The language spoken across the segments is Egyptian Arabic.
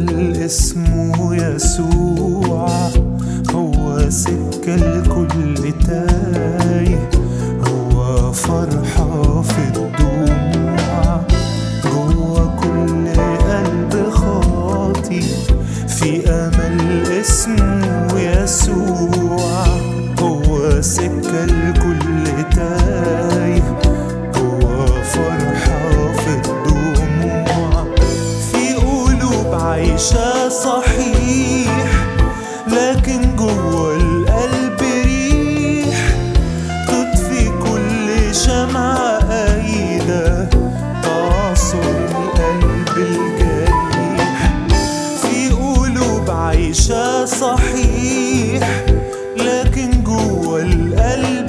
أمل اسمه يسوع هو سكة الكل تايه هو فرحة في الدموع جوا كل قلب خاطي في أمل اسمه يسوع هو سكة الكل تايه هو فرحة في الدموع في قلوب عايشة صحيح لكن جوا القلب ريح تطفي كل شمعة قايدة تعصر القلب الجريح في قلوب عايشة صحيح لكن جوا القلب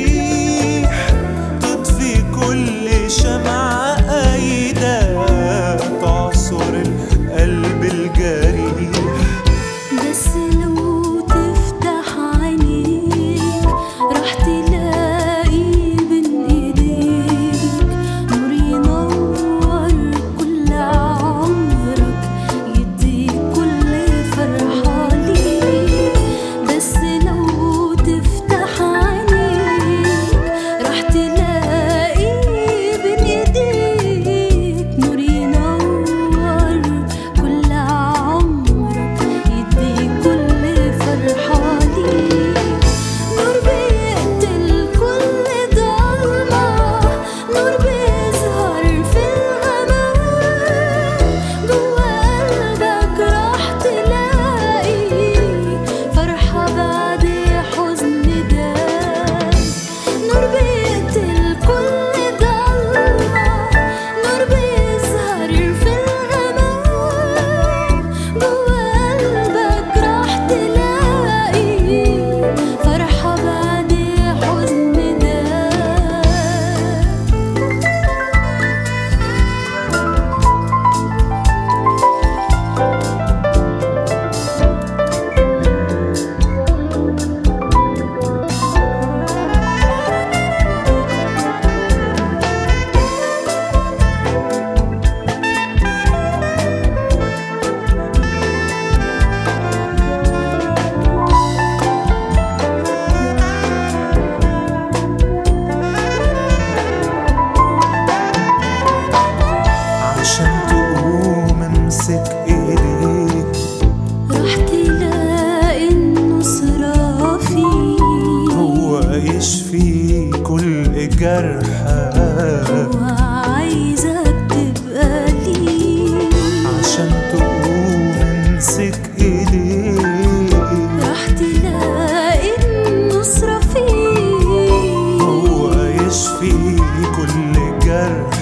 ريح تطفي كل شمعة قايدة تعصر القلب الجريح بس لو تفتح عينيك راح تلاقي بين ايديك نور ينور كل عمرك يديك كل فرحة ليك بس لو تفتح عينيك راح تلاقي بين ايديك نور ينور كل عمرك يديك كل فرحة ليك نور بيقتل كل ضلمة نور بيظهر في الغمام جوا قلبك راح تلاقي فرحة بعد حزن دام نور بيقتل كل ضلمة نور بيظهر في الغمام جوا قلبك راح تلاقي فرحة بعد حزن دام عشان تقوم امسك ايديه راح تلاقي النصرة فيه هو يشفي كل جرحك وعايزك تبقى ليه عشان تقوم امسك ايديه راح تلاقي النصرة فيه هو يشفي كل جرحك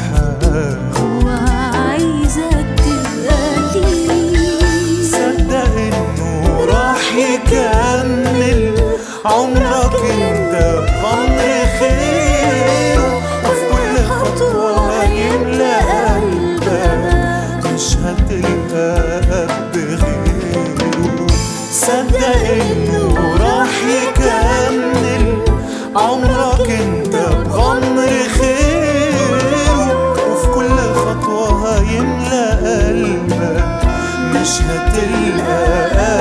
وعايزك تبقى ليه صدق انه راح يكمل عمرك انت بأمر خير وفي كل خطوة هيملى قلبك مش هتلقى قد غيره صدق انه راح يكمل عمرك انت بغمر خير وفي كل خطوة هيملى قلبك مش هتلقى